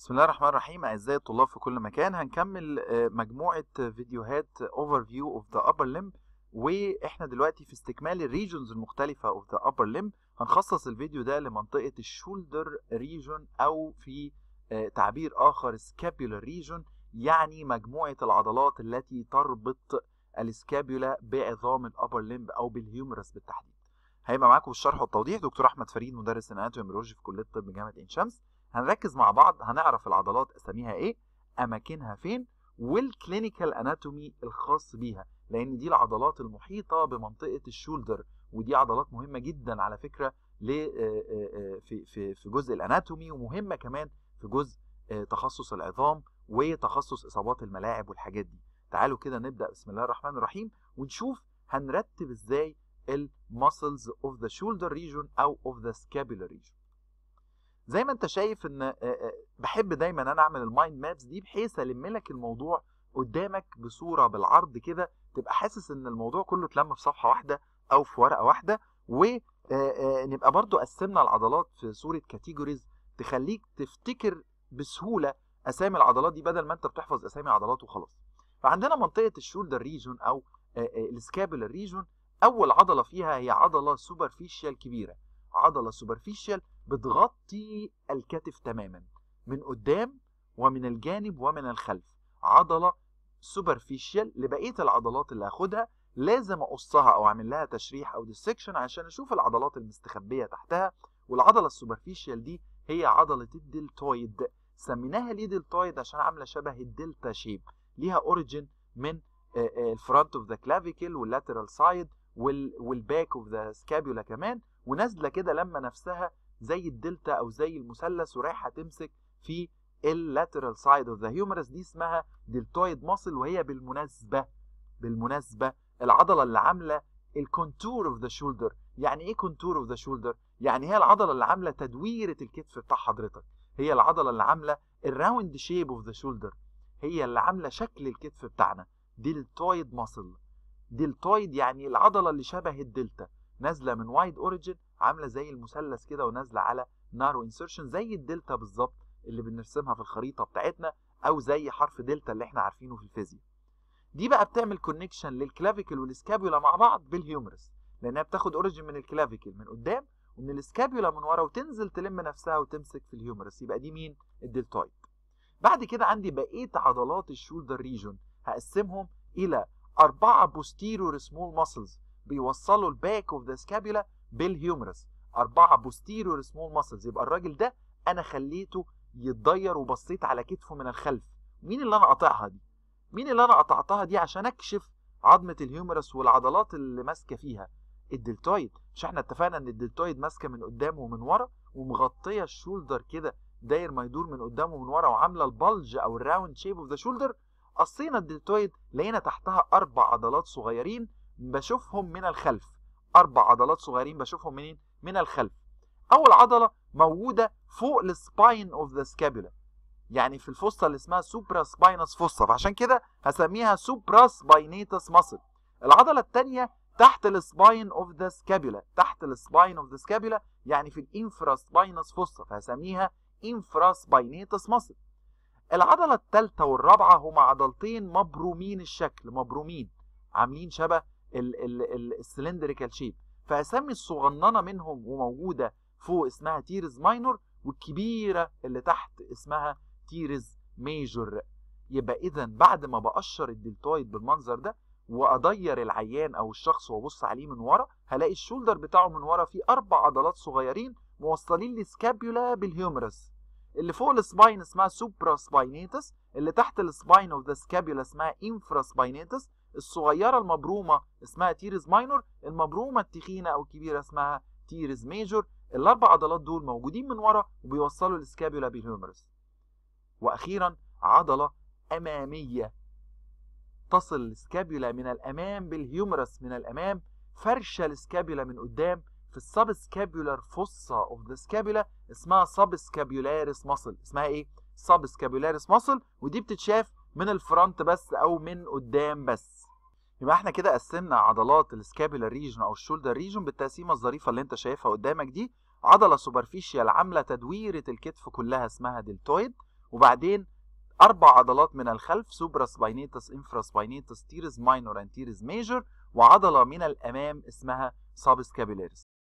بسم الله الرحمن الرحيم أعزائي الطلاب في كل مكان هنكمل آه، مجموعة فيديوهات اوفر فيو اوف ذا upper limb واحنا دلوقتي في استكمال الريجونز المختلفة اوف ذا upper limb هنخصص الفيديو ده لمنطقة الشولدر ريجون أو في آه، تعبير آخر سكابيولار ريجون يعني مجموعة العضلات التي تربط السكابيولا بعظام الأبر ليمب أو بالهيومرس بالتحديد هيبقى معاكم الشرح والتوضيح دكتور أحمد فريد مدرس الاناتومي في كلية الطب جامعة عين شمس هنركز مع بعض هنعرف العضلات اساميها ايه اماكنها فين والكلينيكال اناتومي الخاص بيها لان دي العضلات المحيطه بمنطقه الشولدر ودي عضلات مهمه جدا على فكره ل في في في جزء الاناتومي ومهمه كمان في جزء تخصص العظام وتخصص اصابات الملاعب والحاجات دي تعالوا كده نبدا بسم الله الرحمن الرحيم ونشوف هنرتب ازاي المسلز اوف ذا شولدر ريجون او اوف ذا سكابيولار ريجون زي ما انت شايف ان بحب دايما انا اعمل المايند مابس دي بحيث الم لك الموضوع قدامك بصوره بالعرض كده تبقى حاسس ان الموضوع كله اتلم في صفحه واحده او في ورقه واحده ونبقى برضو قسمنا العضلات في صوره كاتيجوريز تخليك تفتكر بسهوله اسامي العضلات دي بدل ما انت بتحفظ اسامي عضلات وخلاص فعندنا منطقه الشولدر ريجون او السكابولار ريجون اول عضله فيها هي عضله سوبرفيشال كبيره عضله سوبرفيشال بتغطي الكتف تماما من قدام ومن الجانب ومن الخلف عضله سوبرفيشال لبقيه العضلات اللي هاخدها لازم اقصها او اعمل لها تشريح او ديسكشن عشان اشوف العضلات المستخبيه تحتها والعضله السوبرفيشال دي هي عضله الدلتويد سميناها ليه دلتويد عشان عامله شبه الدلتا شيب ليها اوريجين من الفرونت اوف ذا كلافيكل واللاترال سايد والباك اوف ذا سكابيولا كمان ونازله كده لما نفسها زي الدلتا او زي المثلث ورايحه تمسك في اللاترال سايد اوف ذا هيومرس دي اسمها دلتويد ماسل وهي بالمناسبه بالمناسبه العضله اللي عامله الكونتور اوف ذا شولدر يعني ايه كونتور اوف ذا شولدر يعني هي العضله اللي عامله تدويره الكتف بتاع حضرتك هي العضله اللي عامله الراوند شيب اوف ذا شولدر هي اللي عامله شكل الكتف بتاعنا دلتويد ماسل دلتويد يعني العضله اللي شبه الدلتا نازله من وايد اوريجين عامله زي المثلث كده ونازله على نارو انسرشن زي الدلتا بالظبط اللي بنرسمها في الخريطه بتاعتنا او زي حرف دلتا اللي احنا عارفينه في الفيزياء دي بقى بتعمل كونكشن للكلافيكل والسكابيولا مع بعض بالهيومرس لانها بتاخد اوريجين من الكلافيكل من قدام ومن السكابيولا من ورا وتنزل تلم نفسها وتمسك في الهيومرس يبقى دي مين الدلتويد بعد كده عندي بقيه عضلات الشولدر ريجون هقسمهم الى اربعه بوستيريور سمول ماسلز بيوصلوا الباك اوف ذا سكابيولا بالهيومرس أربعة بوستيريور سمول ماسلز يبقى الراجل ده أنا خليته يتضير وبصيت على كتفه من الخلف مين اللي أنا قاطعها دي؟ مين اللي أنا قطعتها دي عشان أكشف عظمة الهيومرس والعضلات اللي ماسكة فيها الدلتويد مش احنا اتفقنا ان الدلتويد ماسكه من قدام ومن ورا ومغطيه الشولدر كده داير ما يدور من قدام ومن ورا وعامله البلج او الراوند شيب اوف ذا شولدر قصينا الدلتويد لقينا تحتها اربع عضلات صغيرين بشوفهم من الخلف اربع عضلات صغيرين بشوفهم منين من الخلف اول عضله موجوده فوق السباين اوف ذا سكابولا يعني في الفصه اللي اسمها سوبرا سباينس فصه فعشان كده هسميها سوبرا سباينيتس ماسل العضله الثانيه تحت السباين اوف ذا سكابولا تحت السباين اوف ذا سكابولا يعني في الانفرا سباينس فصه فهسميها انفرا سباينيتس ماسل العضله الثالثه والرابعه هما عضلتين مبرومين الشكل مبرومين عاملين شبه السلندريكال شيب فهسمي الصغننه منهم وموجوده فوق اسمها تيرز ماينور والكبيره اللي تحت اسمها تيرز ميجور يبقى اذا بعد ما بقشر الدلتويد بالمنظر ده واضير العيان او الشخص وابص عليه من ورا هلاقي الشولدر بتاعه من ورا فيه اربع عضلات صغيرين موصلين لسكابيولا بالهيومرس اللي فوق السباين اسمها سوبرا سباينيتس اللي تحت السباين اوف ذا سكابيولا اسمها انفرا سباينيتس الصغيره المبرومه اسمها تيرز ماينور المبرومه التخينه او الكبيره اسمها تيرز ميجور الاربع عضلات دول موجودين من ورا وبيوصلوا السكابيولا بالهيومرس واخيرا عضله اماميه تصل السكابيولا من الامام بالهيومرس من الامام فرشه السكابيولا من قدام في السب سكابيولار فوسا اوف ذا سكابيولا اسمها سب سكابيولاريس ماسل اسمها ايه سب سكابيولاريس ماسل ودي بتتشاف من الفرونت بس او من قدام بس يبقى احنا كده قسمنا عضلات السكابيولار ريجن او الشولدر ريجن بالتقسيمه الظريفه اللي انت شايفها قدامك دي عضله سوبرفيشال عامله تدويره الكتف كلها اسمها دلتويد وبعدين اربع عضلات من الخلف سوبرا سباينيتس انفرا سباينيتس تيرز ماينور اند تيرز ميجر وعضله من الامام اسمها سابسكابيلاريس